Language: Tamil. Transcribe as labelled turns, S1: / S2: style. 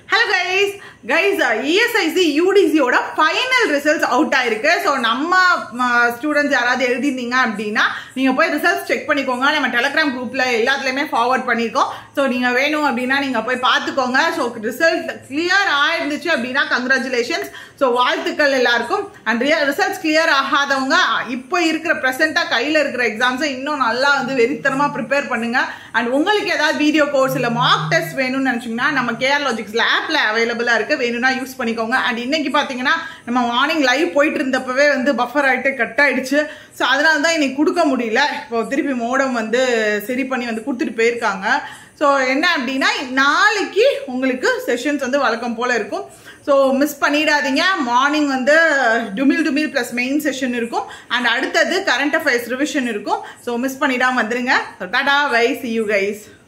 S1: ஹலோ கைஸ் கைஸ் இஎஸ்ஐசி யூடிசியோட ஃபைனல் ரிசல்ட்ஸ் அவுட் ஆயிருக்கு ஸோ நம்ம ஸ்டூடெண்ட்ஸ் யாராவது எழுதியிருந்தீங்க அப்படின்னா நீங்கள் போய் ரிசல்ட்ஸ் செக் பண்ணிக்கோங்க நம்ம டெலகிராம் குரூப்பில் எல்லாத்துலேயுமே ஃபார்வர்ட் பண்ணியிருக்கோம் ஸோ நீங்கள் வேணும் அப்படின்னா நீங்கள் போய் பார்த்துக்கோங்க ஸோ ரிசல்ட் கிளியர் ஆயிருந்துச்சு அப்படின்னா கங்க்ராச்சுலேஷன்ஸ் ஸோ வாழ்த்துக்கள் எல்லாருக்கும் அண்ட் ரிசல்ட்ஸ் கிளியர் ஆகாதவங்க இப்போ இருக்கிற ப்ரெசென்ட்டாக கையில் இருக்கிற எக்ஸாம்ஸை இன்னும் நல்லா வந்து வெறித்தனமாக ப்ரிப்பேர் பண்ணுங்க அண்ட் உங்களுக்கு ஏதாவது வீடியோ கோர்ஸ் இல்லை மார்க் டெஸ்ட் வேணும்னு நினச்சிங்கன்னா நம்ம கேஆர் லாஜிக்ஸில் ஆப்பில் அவைலபிளாக இருக்குது வேணும்னா யூஸ் பண்ணிக்கோங்க அண்ட் இன்னைக்கு பார்த்தீங்கன்னா நம்ம மார்னிங் லைவ் போயிட்டு இருந்தப்பவே வந்து பஃபர் ஆகிட்டு கட் ஆயிடுச்சு ஸோ அதனால தான் இன்னைக்கு கொடுக்க முடியல இப்போ திருப்பி மோடம் வந்து சரி பண்ணி வந்து கொடுத்துட்டு போயிருக்காங்க ஸோ என்ன அப்படின்னா நாளைக்கு உங்களுக்கு செஷன்ஸ் வந்து வழக்கம் போல் இருக்கும் ஸோ மிஸ் பண்ணிடாதீங்க மார்னிங் வந்து டுமில் டுமில் ப்ளஸ் மெயின் செஷன் இருக்கும் அண்ட் அடுத்தது கரண்ட் அஃபேர்ஸ் ரிவிஷன் இருக்கும் ஸோ மிஸ் பண்ணிடாம வந்துருங்க tata bye see you guys